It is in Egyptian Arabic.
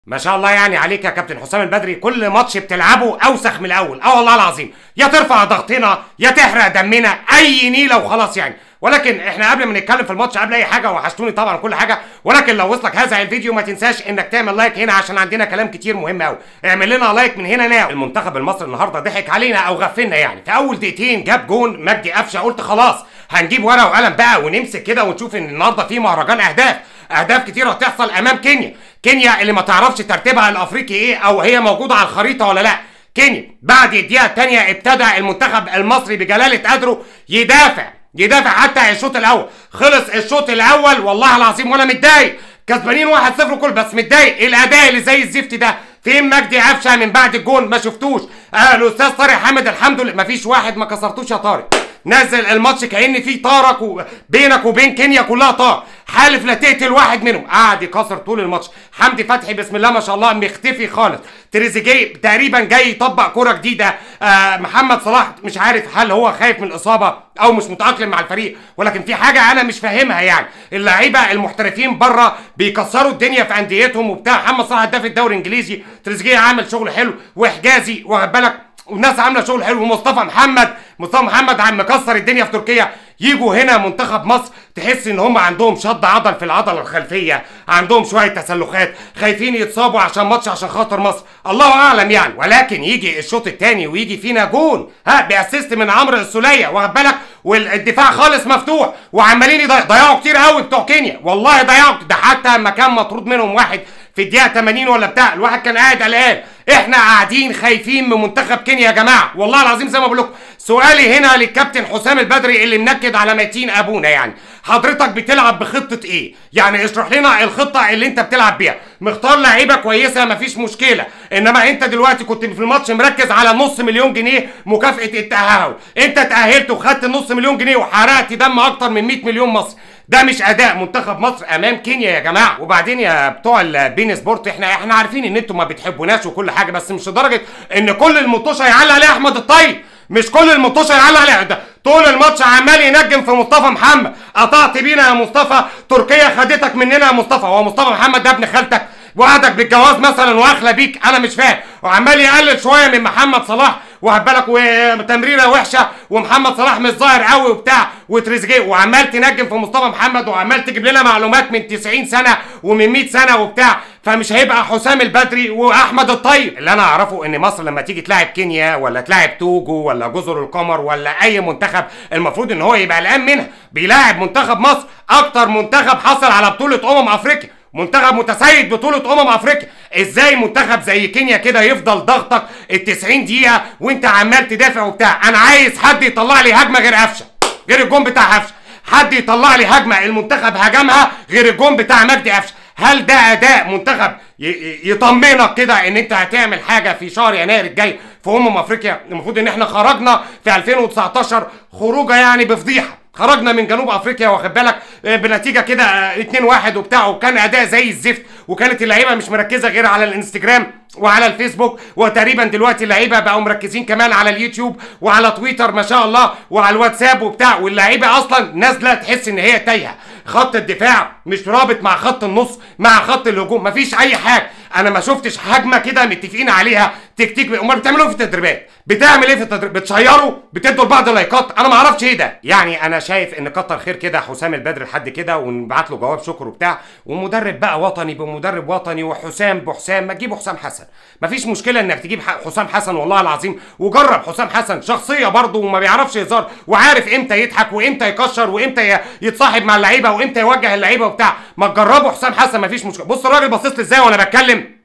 ما شاء الله يعني عليك يا كابتن حسام البدري كل ماتش بتلعبه اوسخ من الاول اه والله العظيم يا ترفع ضغطنا يا تحرق دمنا اي نيله وخلاص يعني ولكن احنا قبل ما نتكلم في الماتش قبل اي حاجه وحشتوني طبعا كل حاجه ولكن لو وصلك هذا الفيديو ما تنساش انك تعمل لايك هنا عشان عندنا كلام كتير مهم قوي اعمل لنا لايك من هنا ناو المنتخب المصري النهارده ضحك علينا او غفلنا يعني في اول دقيقتين جاب جون مجدي قفشه قلت خلاص هنجيب ورقه وقلم بقى ونمسك كده ونشوف ان النهارده في مهرجان اهداف اهداف كتيره هتحصل امام كينيا كينيا اللي ما تعرفش ترتيبها الافريقي ايه او هي موجوده على الخريطه ولا لا كينيا بعد الدقيقه الثانيه ابتدى المنتخب المصري بجلاله قدره يدافع يدافع حتى الشوط الاول خلص الشوط الاول والله العظيم وانا متضايق كسبانين 1-0 كل بس متضايق الاداء اللي زي الزفت ده فين مجدي قفشه من بعد الجون ما شفتوش آه الاستاذ طارق حامد الحمد لله ما فيش واحد ما كسرتوش يا طارق نزل الماتش كأن في طارك و... بينك وبين كينيا كلها طار حالف لا تقتل واحد منهم قعد يكسر طول الماتش حمدي فتحي بسم الله ما شاء الله مختفي خالص تريزيجيه تقريبا جاي يطبق كرة جديدة آه محمد صلاح مش عارف هل هو خايف من الإصابة أو مش متأقلم مع الفريق ولكن في حاجة أنا مش فاهمها يعني اللعيبة المحترفين بره بيكسروا الدنيا في أنديتهم وبتاع محمد صلاح هداف الدوري الإنجليزي تريزيجيه عامل شغل حلو وحجازي واخد بالك والناس عامله شغل حلو ومصطفى محمد مصطفى محمد عم مكسر الدنيا في تركيا يجوا هنا منتخب مصر تحس ان هم عندهم شد عضل في العضله الخلفيه عندهم شويه تسلخات خايفين يتصابوا عشان ماتش عشان خاطر مصر الله اعلم يعني ولكن يجي الشوط الثاني ويجي فينا جون ها باسيست من عمرو السوليه واخد بالك والدفاع خالص مفتوح وعمالين يضيعوا كتير قوي بتوع كينيا والله ضيعوا ده حتى لما كان مطرود منهم واحد في الدقيقه 80 ولا بتاع الواحد كان قاعد قلقان احنا قاعدين خايفين من منتخب كينيا يا جماعه والله العظيم زي ما بقول لكم سؤالي هنا للكابتن حسام البدري اللي منكد على ميتين ابونا يعني حضرتك بتلعب بخطه ايه يعني اشرح لنا الخطه اللي انت بتلعب بيها مختار لعيبه كويسه مفيش مشكله انما انت دلوقتي كنت في الماتش مركز على نص مليون جنيه مكافاه التاهل انت تاهلت وخدت نص مليون جنيه وحرقت دم اكتر من 100 مليون مصري ده مش اداء منتخب مصر امام كينيا يا جماعه وبعدين يا بتوع البين سبورت احنا احنا عارفين ان انتوا ما بتحبوناش وكل حاجه بس مش لدرجه ان كل المطوشه يعلق عليها احمد الطيب مش كل المطوشه يعلق عليها ده طول الماتش عمال ينجم في مصطفى محمد قطعت بينا يا مصطفى تركيا خدتك مننا يا مصطفى هو مصطفى محمد ده ابن خالتك وعدك بالجواز مثلا واخلى بيك انا مش فاهم وعمال يقلل شويه من محمد صلاح واخد بالك وتمريره وحشه ومحمد صلاح مش ظاهر قوي وبتاع وتريزيجيه وعمال تنجم في مصطفى محمد وعمال تجيب لنا معلومات من 90 سنه ومن 100 سنه وبتاع فمش هيبقى حسام البدري واحمد الطيب اللي انا اعرفه ان مصر لما تيجي تلاعب كينيا ولا تلاعب توجو ولا جزر القمر ولا اي منتخب المفروض ان هو يبقى قلقان منها بيلاعب منتخب مصر اكتر منتخب حصل على بطوله امم افريقيا منتخب متسيد بطولة أمم أفريقيا، إزاي منتخب زي كينيا كده يفضل ضغطك ال 90 دقيقة وأنت عمال تدافع وبتاع، أنا عايز حد يطلع لي هجمة غير قفشة، غير الجون بتاع قفشة، حد يطلع لي هجمة المنتخب هجمها غير الجون بتاع مجدي قفشة، هل ده أداء منتخب يطمنك كده إن أنت هتعمل حاجة في شهر يناير الجاي في أمم أفريقيا؟ المفروض إن إحنا خرجنا في 2019 خروجة يعني بفضيحة. خرجنا من جنوب افريقيا واخد بالك بنتيجه كده 2 1 وبتاع وكان اداء زي الزفت وكانت اللعيبه مش مركزه غير على الانستجرام وعلى الفيسبوك وتقريبا دلوقتي اللعيبه بقوا مركزين كمان على اليوتيوب وعلى تويتر ما شاء الله وعلى الواتساب وبتاع واللعيبه اصلا نازله تحس ان هي تايهه خط الدفاع مش رابط مع خط النص مع خط الهجوم مفيش اي حاجه انا ما شفتش هجمه كده متفقين عليها تكتيك امال بتعملوا ايه في التدريبات بتعمل ايه في التدريب بتشيروا بتدوا لبعض لايكات انا ما اعرفش ايه ده يعني انا شايف ان كتر خير كده حسام البدر لحد كده ونبعت له جواب شكر وبتاع ومدرب بقى وطني بمدرب وطني وحسام بحسام ما تجيبوا حسام حسن مفيش مشكله انك تجيب حسام حسن والله العظيم وجرب حسام حسن شخصيه برضه وما بيعرفش يهزر وعارف امتى يضحك وامتى يكشر وامتى يتصاحب مع اللعيبه وامتى يوجه اللعيبه وبتاع ما تجربوا حسام حسن مفيش مشكله بص الراجل باصص لي ازاي وانا بتكلم